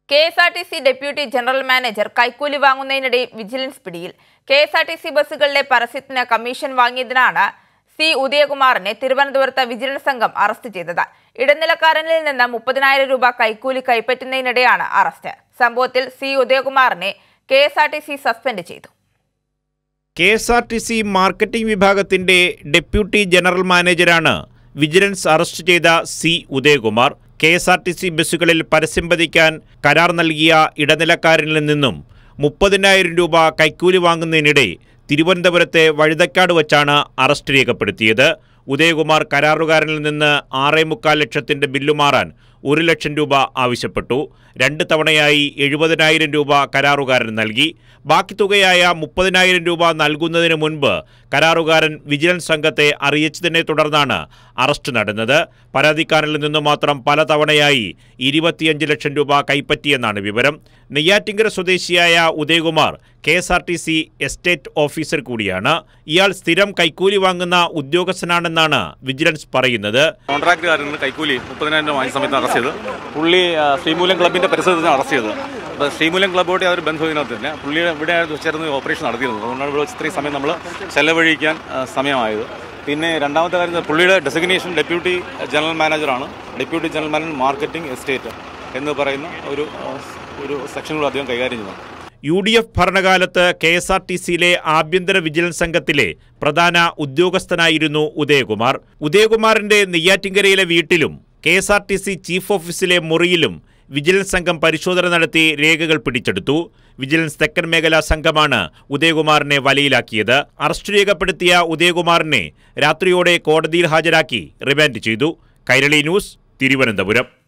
K S R T C deputy general manager കൈക്കൂലി വാങ്ങുന്നതിനിടെ vigilance പിടിയിൽ K S R T C ബസ്സുകളിലെ പരസ്യത്തിന് കമ്മീഷൻ വാങ്ങിയതിനാണ് സി ഉദയകുമാറിനെ തിരുവനന്തപുരത്ത് വിജിലൻസ് സംഘം അറസ്റ്റ് ചെയ്തത് ഇടനിലക്കാരനിൽ നിന്ന് മുപ്പതിനായിരം രൂപ കൈക്കൂലി കൈപ്പറ്റുന്നതിനിടെയാണ് അറസ്റ്റ് സംഭവത്തിൽ സി ഉദയകുമാറിനെ K S R T C suspend ചെയ്തു K S R T C marketing വിഭാഗത്തിന്റെ ഡെപ്യൂട്ടി ജനറൽ മാനേജരാണ് വിജിലൻസ് അറസ്റ്റ് ചെയ്ത C Udayakumar K S R T C ബസ്സുകളിൽ പരസ്യം പതിക്കാൻ കരാർ നൽകിയ ഇടനിലക്കാരനിൽ നിന്നും മുപ്പതിനായിരം രൂപ കൈക്കൂലി വാങ്ങുന്നതിനിടെ തിരുവനന്തപുരത്തെ വഴുതക്കാട് വച്ചാണ് അറസ്റ്റ് രേഖപ്പെടുത്തിയത് ഉദയകുമാർ കരാറുകാരനിൽ നിന്ന് ആറേ മുക്കാൽ ലക്ഷത്തിന്റെ ബില്ല് മാറാൻ ഒരു ലക്ഷം രൂപ ആവശ്യപ്പെട്ടു രണ്ട് തവണയായി എഴുപതിനായിരം രൂപ കരാറുകാരൻ നൽകി ബാക്കി തുകയായ മുപ്പതിനായിരം രൂപ നൽകുന്നതിന് മുൻപ് കരാറുകാരൻ വിജിലൻസ് സംഘത്തെ അറിയിച്ചതിനെ തുടർന്നാണ് അറസ്റ്റ് നടന്നത് പരാതിക്കാരനിൽ നിന്ന് മാത്രം പല തവണയായി ഇരുപത്തിയഞ്ച് ലക്ഷം രൂപ കൈപ്പറ്റിയെന്നാണ് വിവരം നെയ്യാറ്റിങ്കര സ്വദേശിയായ Udayakumar K S R T C estate officer കൂടിയാണ് ഇയാൾ സ്ഥിരം കൈക്കൂലി വാങ്ങുന്ന ഉദ്യോഗസ്ഥനാണെന്നാണ് വിജിലൻസ് പറയുന്നത് കോൺട്രാക്റ്റുകാരിൽ നിന്ന് കൈക്കൂലി മുപ്പതിനായിരം രൂപ വാങ്ങിയ സമയത്ത് അറസ്റ്റ് ചെയ്ത് പുള്ളി ആ, ശ്രീമൂലം ക്ലബിന്റെ പരിസരത്ത് അറസ്റ്റ് ചെയ്തത് അപ്പോൾ ശ്രീമൂലം ക്ലബ്ബോട്ട് യാതൊരു ബന്ധവും ഇതിനകത്തില്ല പുള്ളി ഇവിടെ ചേർന്ന് ഓപ്പറേഷൻ നടത്തിയിരുന്നത് അതുകൊണ്ടാണ് ഇവിടെ വെച്ച് ഇത്രയും സമയം നമ്മൾ ചെലവഴിക്കാൻ ആ, സമയമായത് പിന്നെ രണ്ടാമത്തെ കാര്യം പുള്ളിയുടെ ഡെസിഗ്നേഷൻ ഡെപ്യൂട്ടി ജനറൽ മാനേജറാണ് deputy general manager marketing estate എന്ന് പറയുന്ന ഒരു ആ, ഒരു സെക്ഷനിലൂടെ അദ്ദേഹം കൈകാര്യം ചെയ്യുന്നത് യു ഡി എഫ് ഭരണകാലത്ത് കെ എസ് ആർ ടി സിയിലെ ആഭ്യന്തര വിജിലൻസ് സംഘത്തിലെ പ്രധാന ഉദ്യോഗസ്ഥനായിരുന്നു ഉദയകുമാർ ഉദയകുമാറിന്റെ നെയ്യാറ്റിങ്കരയിലെ വീട്ടിലും K S R T C chief ഓഫീസിലെ മുറിയിലും വിജിലൻസ് സംഘം പരിശോധന നടത്തി രേഖകൾ പിടിച്ചെടുത്തു വിജിലൻസ് തെക്കൻ മേഖലാ സംഘമാണ് ഉദയകുമാറിനെ വലയിലാക്കിയത് അറസ്റ്റ് രേഖപ്പെടുത്തിയ ഉദയകുമാറിനെ രാത്രിയോടെ കോടതിയിൽ ഹാജരാക്കി റിമാൻഡ് ചെയ്തു കൈരളി ന്യൂസ് തിരുവനന്തപുരം